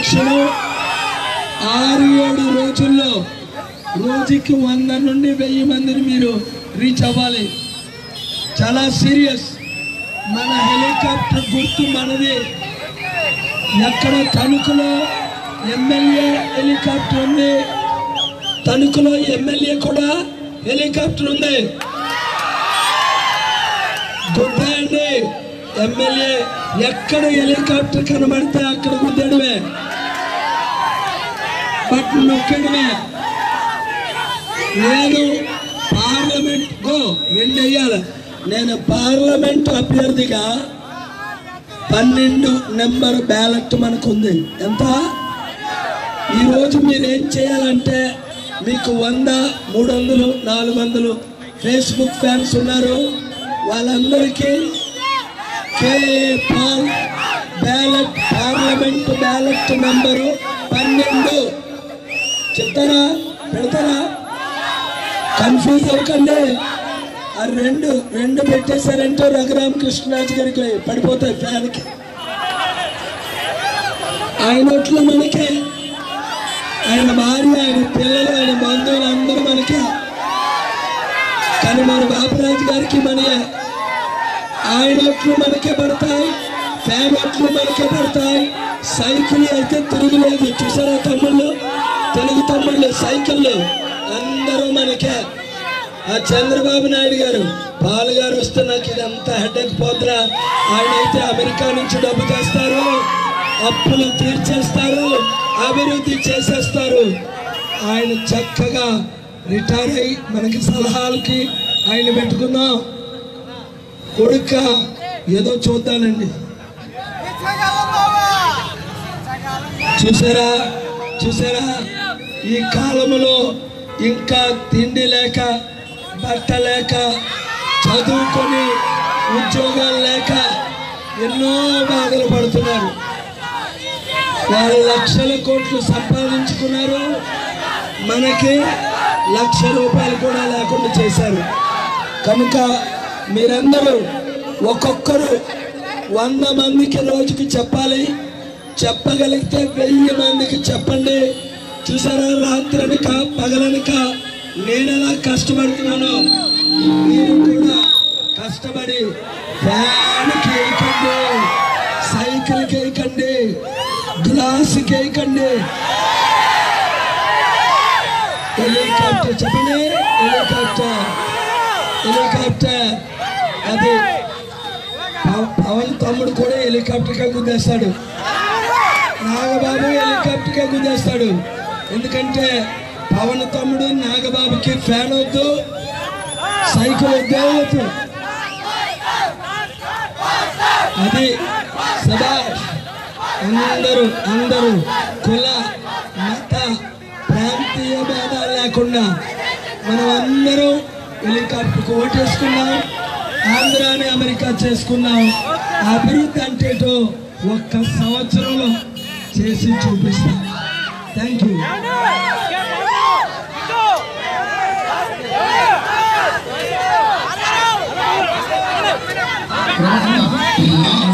election ఆరు ఏడు రోజుల్లో రోజుకి వంద నుండి వెయ్యి మందిని మీరు రీచ్ అవ్వాలి చాలా సీరియస్ మన హెలికాప్టర్ గుర్తు మనది ఎక్కడ తణుకులో ఎమ్మెల్యే హెలికాప్టర్ ఉంది తణుకులో ఎమ్మెల్యే కూడా హెలికాప్టర్ ఉంది గుద్దేయండి ఎమ్మెల్యే ఎక్కడ హెలికాప్టర్ కనబడితే అక్కడ గుద్దేయడమే బట్ నొక్కడమే నేను పార్లమెంట్ గో రెండు వేయాలి నేను పార్లమెంట్ అభ్యర్థిగా పన్నెండు నెంబర్ బ్యాలెట్ మనకుంది ఎంత ఈరోజు మీరు ఏం చేయాలంటే మీకు వంద మూడు వందలు నాలుగు వందలు ఫేస్బుక్ ఫ్యాన్స్ ఉన్నారు వాళ్ళందరికీ KA Paul ballot parliament ballot number పన్నెండు చెప్తారా పెడతారా కన్ఫ్యూజ్ అవ్వకండి ఆ రెండు రెండు పెట్టేశారంటే రఘురామ కృష్ణరాజు గారికి పడిపోతాయి ఫ్యాన్కి ఆయన ఒట్లు మనకే ఆయన భార్య ఆయన పిల్లలు ఆయన బంధువులు అందరూ మనకే కానీ మన బాబురాజు గారికి మనయే ఆయన ఒట్లు మనకే పడతాయి ఫ్యాన్ ఒట్లు మనకే పడతాయి సైకిల్ అయితే తిరుగులేదు చూసారా తమ్ముళ్ళు తెలుగు తమ్ముళ్ళు సైకిళ్ళు అందరూ మనకే ఆ చంద్రబాబు నాయుడు గారు పాల్ గారు వస్తే నాకు ఇదంతా హెడేక్ పోతురా ఆయన అయితే అమెరికా నుంచి డబ్బు తెస్తారు అప్పులు తీర్చేస్తారు అభివృద్ధి చేసేస్తారు ఆయన చక్కగా రిటైర్ అయ్యి మనకి సలహాలకి ఆయన పెట్టుకుందాం కొడుక ఏదో చూద్దానండి చూసారా చూసారా ఈ కాలములో ఇంకా తిండి లేక బట్ట లేక చదువుకొని ఉద్యోగాలు లేక ఎన్నో బాధలు పడుతున్నారు వాళ్ళు లక్షల కోట్లు సంపాదించుకున్నారు మనకి లక్ష రూపాయలు కూడా లేకుండా చేశారు కనుక మీరందరూ ఒక్కొక్కరు వంద మందికి రోజుకి చెప్పాలి చెప్పగలిగితే వెయ్యి మందికి చెప్పండి చూసారా రాత్రి అనక పగలనక నేను ఎలా కష్టపడుతున్నాను మీరు కూడా కష్టపడి ఫ్యాన్కి వేయకండి సైకిల్కి వేయకండి గ్లాసుకి వేయకండి హెలికాప్టర్ చెప్పండి హెలికాప్టర్ హెలికాప్టర్ అది పవ- పవన్ తమ్ముడు కూడా హెలికాప్టర్గా గుద్దేస్తాడు నాగబాబు హెలికాప్టర్గా గుద్దేస్తాడు ఎందుకంటే పవన్ తమ్ముడు నాగబాబుకి ఫ్యాన్ వద్దు సైకిల్ వద్దే వద్దు అది సదా అందరూ అందరూ కుల మత ప్రాంతీయ భేదాలు లేకుండా మనం అందరూ హెలికాప్టర్కి ఓటేసుకున్నాం ఆంధ్రాని అమెరికా చేసుకున్నాం అభివృద్ధి అంటే ఏంటో ఒక్క సంవత్సరంలో చేసి చూపిస్తాం థ్యాంక్ యూ బ్రహ్మ